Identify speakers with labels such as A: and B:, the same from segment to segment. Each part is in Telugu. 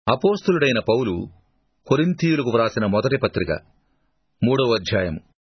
A: అపోస్తులుడైన పౌలు కొరింథీయులకు వ్రాసిన మొదటి పత్రిక మూడవ అధ్యాయం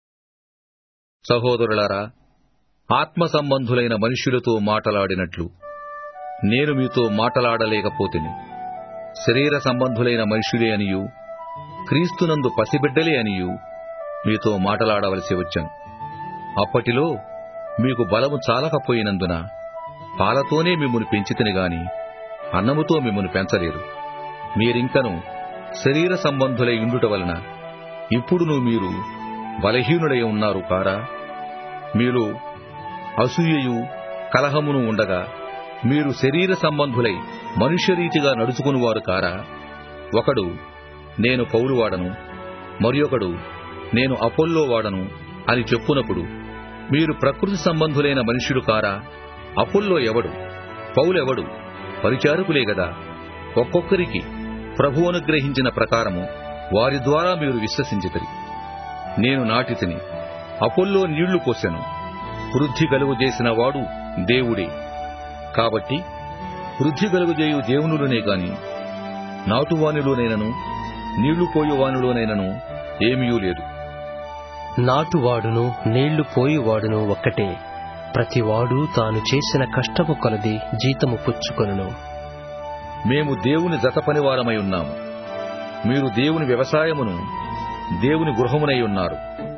A: సహోదరులారా ఆత్మ సంబంధులైన మనుష్యులతో మాటలాడినట్లు నేను మీతో మాటలాడలేకపోతిని శరీర సంబంధులైన మనుష్యులే అనియు క్రీస్తునందు పసిబిడ్డలే అనియు మీతో మాటలాడవలసి వచ్చాను అప్పటిలో మీకు బలము చాలకపోయినందున పాలతోనే మిమ్మును పెంచితిని గాని అన్నముతో మిమ్మును పెంచలేరు మీరింకను శరీర సంబంధులై ఉండుట వలన ఇప్పుడును మీరు బలహీనుడై ఉన్నారు కారా మీలో అసూయయు కలహమును ఉండగా మీరు శరీర సంబంధులై మనుష్యరీతిగా నడుచుకునివారు కారా ఒకడు నేను పౌరువాడను మరియొకడు నేను అపోల్లో వాడను అని చెప్పునప్పుడు మీరు ప్రకృతి సంబంధులైన మనుష్యుడు కారా అపోల్లో ఎవడు పౌలెవడు పరిచారకులే గదా ఒక్కొక్కరికి ప్రభు అనుగ్రహించిన ప్రకారము వారి ద్వారా మీరు విశ్వసించితరి నేను నాటితిని అపోల్లో నీళ్లు పోసెను వృద్ధి కలుగు చేసిన వాడు దేవుడే కాబట్టి వృద్ధి కలుగుజేయు దేవునులోనే గాని నాటువానిలోనైనను నీళ్లు పోయువానిలోనైనను ఏమీయూ లేదు
B: నాటువాడును నీళ్లు పోయివాడును ఒక్కటే ప్రతివాడు తాను చేసిన కష్టము కొలది జీతము పుచ్చుకొనును
A: మేము దేవుని జత పనివారమై ఉన్నాము మీరు దేవుని వ్యవసాయమును దేవుని గృహమునై ఉన్నారు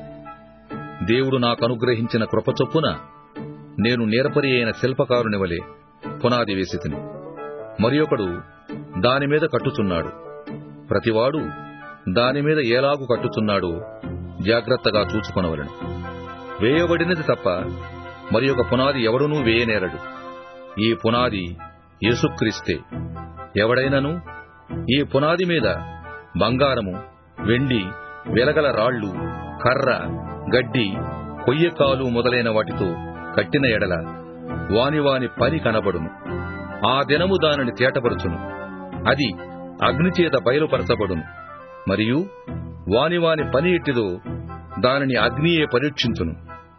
A: దేవుడు నాకు అనుగ్రహించిన కృప చొప్పున నేను నేర్పరి అయిన శిల్పకారుని వలె పునాది వేసితిని మరియొకడు దానిమీద కట్టుచున్నాడు ప్రతివాడు దానిమీద ఏలాగు కట్టుచున్నాడో జాగ్రత్తగా చూచుకొనవలను వేయబడినది తప్ప మరి ఒక పునాది ఎవడునూ వేయనేరడు ఈ పునాది యేసుక్రీస్తే ఎవడైనను ఈ పునాది మీద బంగారము వెండి వెలగల రాళ్లు కర్ర గడ్డి కొయ్యకాలు మొదలైన వాటితో కట్టిన ఎడల వాని వాని పని కనబడును ఆ దినము దానిని తేటపరచును అది అగ్నిచేత బయలుపరచబడును మరియు వాని వాని పని ఎట్టిదో దానిని అగ్నియే పరీక్షించును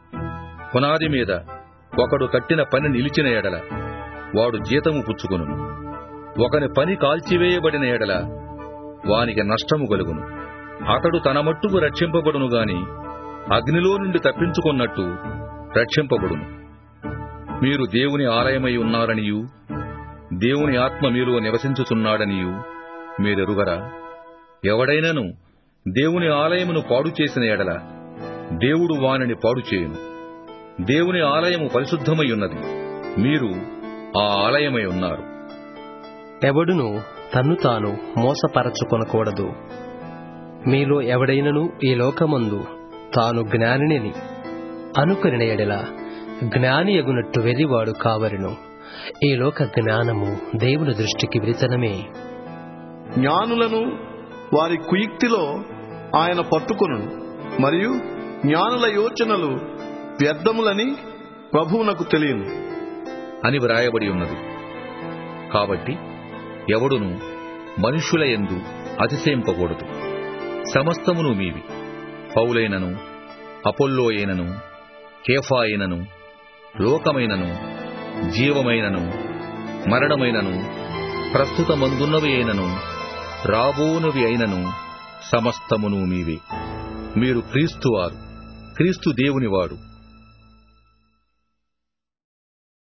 A: పునాది మీద ఒకడు కట్టిన పని నిలిచిన ఎడల వాడు జీతము పుచ్చుకును ఒకని పని కాల్చివేయబడిన ఎడల వానికి నష్టము కలుగును అతడు తన మట్టుకు రక్షింపబడును గాని అగ్నిలో నుండి తప్పించుకున్నట్టు రక్షింపబడును మీరు దేవుని ఆలయమై ఉన్నారనియు దేవుని ఆత్మ మీలో నివసించుచున్నాడనియు మీరెరుగరా ఎవడైనను దేవుని ఆలయమును పాడు చేసిన ఎడల దేవుడు వానిని పాడు చేయును దేవుని ఆలయము పరిశుద్ధమై ఉన్నది మీరు ఆ ఆలయమై ఉన్నారు
B: ఎవడును తన్ను తాను మోసపరచుకొనకూడదు మీలో ఎవడైనను ఈ లోకమందు తాను జ్ఞానిని అనుకొనిన ఎడల జ్ఞాని ఎగునట్టు వెరివాడు కావరును ఈ లోక జ్ఞానము దేవుని దృష్టికి విరితనమే
C: జ్ఞానులను వారి కుయుక్తిలో ఆయన పట్టుకొను మరియు జ్ఞానుల యోచనలు వ్యర్థములని ప్రభువునకు తెలియను
A: అని వ్రాయబడి ఉన్నది కాబట్టి ఎవడును మనుష్యుల యందు అతిశయింపకూడదు సమస్తమును మీవి పౌలైనను అపోల్లో అయినను కేఫా అయినను లోకమైనను జీవమైనను మరణమైనను ప్రస్తుతమందున్నవి అయినను రాబోనవి అయినను సమస్తమును మీవే మీరు క్రీస్తువారు క్రీస్తు దేవునివాడు